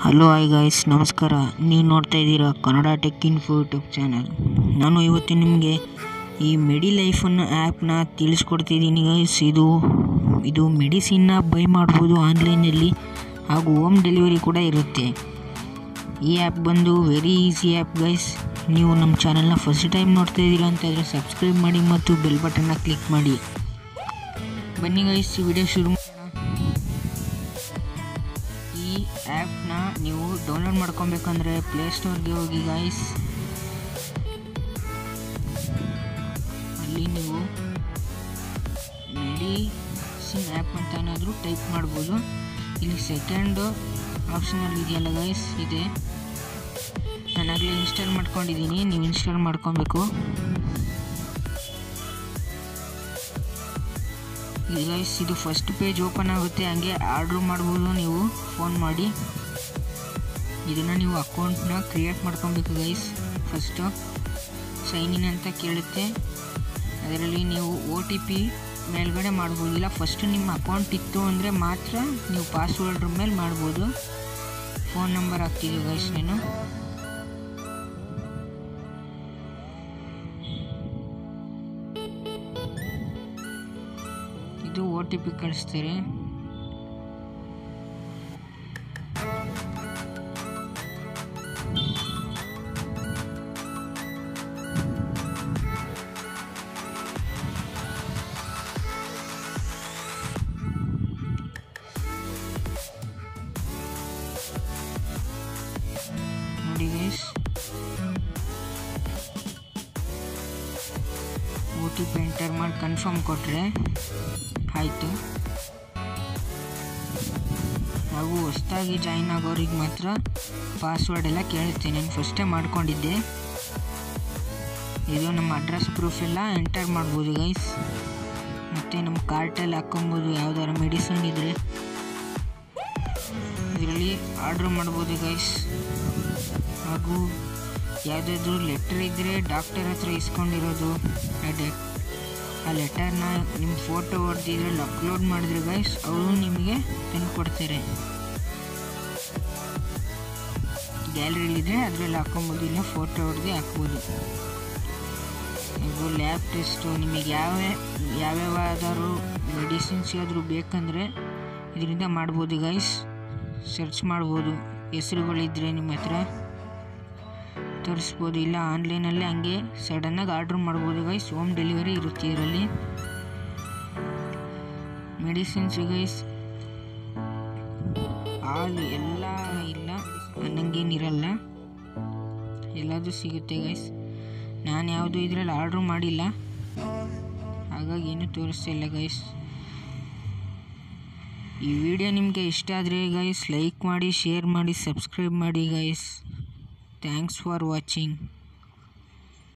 hello hi guys ನಮಸ್ಕಾರ ನೀವು ನೋಡ್ತಾ ಇದ್ದೀರಾ Kannada tech info YouTube channel ನಾನು ಇವತ್ತು ನಿಮಗೆ ಈ ಮೆಡಿ ಲೈಫನ್ನು ಆ್ಯಪ್ನ ತಿಳಿಸ್ಕೊಡ್ತಿದ್ದೀನಿ ಗೈಸ್ ಇದು ಇದು ಮೆಡಿಸಿನ್ನ ಬೈ ಮಾಡ್ಬೋದು ಆನ್ಲೈನಲ್ಲಿ ಹಾಗೂ ಹೋಮ್ ಡೆಲಿವರಿ ಕೂಡ ಇರುತ್ತೆ ಈ ಆ್ಯಪ್ ಬಂದು ವೆರಿ ಈಸಿ ಆ್ಯಪ್ ಗೈಸ್ ನೀವು ನಮ್ಮ ಚಾನಲ್ನ ಫಸ್ಟ್ ಟೈಮ್ ನೋಡ್ತಾ ಇದ್ದೀರಾ ಅಂತಂದರೆ ಸಬ್ಸ್ಕ್ರೈಬ್ ಮಾಡಿ ಮತ್ತು ಬೆಲ್ ಬಟನ್ನ ಕ್ಲಿಕ್ ಮಾಡಿ ಬನ್ನಿ ಗೈಸ್ ಈ ವಿಡಿಯೋ ಶುರು ಮಾಡೋಣ ಈ ಆ್ಯಪ್ನ ನೀವು ಡೌನ್ಲೋಡ್ ಮಾಡ್ಕೊಬೇಕಂದ್ರೆ ಪ್ಲೇಸ್ಟೋರ್ಗೆ ಹೋಗಿ ಗಾಯ್ಸ್ ಅಲ್ಲಿ ನೀವು ಮೆಡಿಸಿನ್ ಆ್ಯಪ್ ಅಂತ ಏನಾದರೂ ಟೈಪ್ ಮಾಡ್ಬೋದು ಇಲ್ಲಿ ಸೆಕೆಂಡ್ ಆಪ್ಷನಲ್ಲಿ ಇದೆಯಲ್ಲ ಗೈಸ್ ಇದೆ ನಾನಾಗಲೇ ಇನ್ಸ್ಟಾಲ್ ಮಾಡ್ಕೊಂಡಿದ್ದೀನಿ ನೀವು ಇನ್ಸ್ಟಾಲ್ ಮಾಡ್ಕೊಬೇಕು ಇಲ್ಲಿ ಗೈಸ್ ಇದು ಫಸ್ಟ್ ಪೇಜ್ ಓಪನ್ ಆಗುತ್ತೆ ಹಂಗೆ ಆರ್ಡ್ರ್ ಮಾಡ್ಬೋದು ನೀವು ಫೋನ್ ಮಾಡಿ ಇದನ್ನು ನೀವು ಅಕೌಂಟ್ನ ಕ್ರಿಯೇಟ್ ಮಾಡ್ಕೊಬೇಕು ಗೈಸ್ ಫಸ್ಟು ಸೈನ್ ಇನ್ ಅಂತ ಕೇಳುತ್ತೆ ಅದರಲ್ಲಿ ನೀವು ಒ ಟಿ ಪಿ ಮೇಲ್ಗಡೆ ಮಾಡ್ಬೋದು ಇಲ್ಲ ಫಸ್ಟ್ ನಿಮ್ಮ ಅಕೌಂಟ್ ಇತ್ತು ಅಂದರೆ ಮಾತ್ರ ನೀವು ಪಾಸ್ವರ್ಡ್ರ ಮೇಲೆ ಮಾಡ್ಬೋದು ಫೋನ್ ನಂಬರ್ ಹಾಕ್ತಿದ್ದೀವಿ ಗೈಸ್ నేను ಇದು ಒ ಟಿ ಪಿ ಕಳಿಸ್ತಾರೆ ನೋಡಿ guys O T P enter ಮಾಡಿ ಕನ್ಫರ್ಮ್ ಕೊಟ್ಟರೆ ಆಯಿತು ಹಾಗೂ ಹೊಸ್ದಾಗಿ ಜಾಯಿನ್ ಆಗೋರಿಗೆ ಮಾತ್ರ ಪಾಸ್ವರ್ಡ್ ಎಲ್ಲ ಕೇಳುತ್ತೆ ನಾನು ಫಸ್ಟೇ ಮಾಡ್ಕೊಂಡಿದ್ದೆ ಇದು ನಮ್ಮ ಅಡ್ರೆಸ್ ಪ್ರೂಫ್ ಎಲ್ಲ ಎಂಟರ್ ಮಾಡ್ಬೋದು ಗೈಸ್ ಮತ್ತು ನಮ್ಮ ಕಾರ್ಟಲ್ಲಿ ಹಾಕ್ಕೊಬೋದು ಯಾವ್ದಾರ ಮೆಡಿಸಿನ್ ಇದ್ದರೆ ಇದರಲ್ಲಿ ಆರ್ಡ್ರ್ ಮಾಡ್ಬೋದು ಗೈಸ್ ಹಾಗೂ ಯಾವುದಾದ್ರೂ ಲೆಟ್ರ್ ಇದ್ದರೆ ಡಾಕ್ಟರ್ ಹತ್ರ ಇಸ್ಕೊಂಡಿರೋದು ಅದೇ ಆ ಲೆಟರ್ನ ನಿಮ್ಮ ಫೋಟೋ ಹೊಡೆದಿದ್ರಲ್ಲಿ ಅಪ್ಲೋಡ್ ಮಾಡಿದ್ರೆ ಗೈಸ್ ಅವರು ನಿಮಗೆ ತಂದು ಕೊಡ್ತಾರೆ ಗ್ಯಾಲರಿಲಿದ್ರೆ ಅದರಲ್ಲಿ ಹಾಕೊಬೋದು ಇಲ್ಲ ಫೋಟೋ ಹೊಡೆದು ಹಾಕ್ಬೋದು ಇದು ಲ್ಯಾಬ್ ಟೆಸ್ಟು ನಿಮಗೆ ಯಾವ ಯಾವ್ಯಾವಾದರೂ ಮೆಡಿಸಿನ್ಸ್ ಯಾವ್ದಾದ್ರು ಬೇಕಂದರೆ ಇದರಿಂದ ಮಾಡ್ಬೋದು ಗೈಸ್ ಸರ್ಚ್ ಮಾಡ್ಬೋದು ಹೆಸರುಗಳಿದ್ರೆ ನಿಮ್ಮ ಹತ್ರ ತರಿಸ್ಬೋದು ಇಲ್ಲ ಆನ್ಲೈನಲ್ಲಿ ಹಂಗೆ ಸಡನ್ನಾಗಿ ಆರ್ಡ್ರ್ ಮಾಡ್ಬೋದು ಗೈಸ್ ಹೋಮ್ ಡೆಲಿವರಿ ಇರುತ್ತೆ ಇದರಲ್ಲಿ ಮೆಡಿಸಿನ್ಸ್ ಗೈಸ್ ಹಾಲು ಎಲ್ಲ ಇಲ್ಲ ಅನ್ನಂಗೇನಿರಲ್ಲ ಎಲ್ಲದೂ ಸಿಗುತ್ತೆ ಗೈಸ್ ನಾನು ಯಾವುದು ಇದರಲ್ಲಿ ಆರ್ಡ್ರ್ ಮಾಡಿಲ್ಲ ಹಾಗಾಗಿ ಏನೂ ತೋರಿಸ್ತಾ ಇಲ್ಲ ಗೈಸ್ ಈ ವಿಡಿಯೋ ನಿಮಗೆ ಇಷ್ಟ ಆದರೆ ಗೈಸ್ ಲೈಕ್ ಮಾಡಿ ಶೇರ್ ಮಾಡಿ ಸಬ್ಸ್ಕ್ರೈಬ್ ಮಾಡಿ ಗೈಸ್ ಥ್ಯಾಂಕ್ಸ್ ಫಾರ್ ವಾಚಿಂಗ್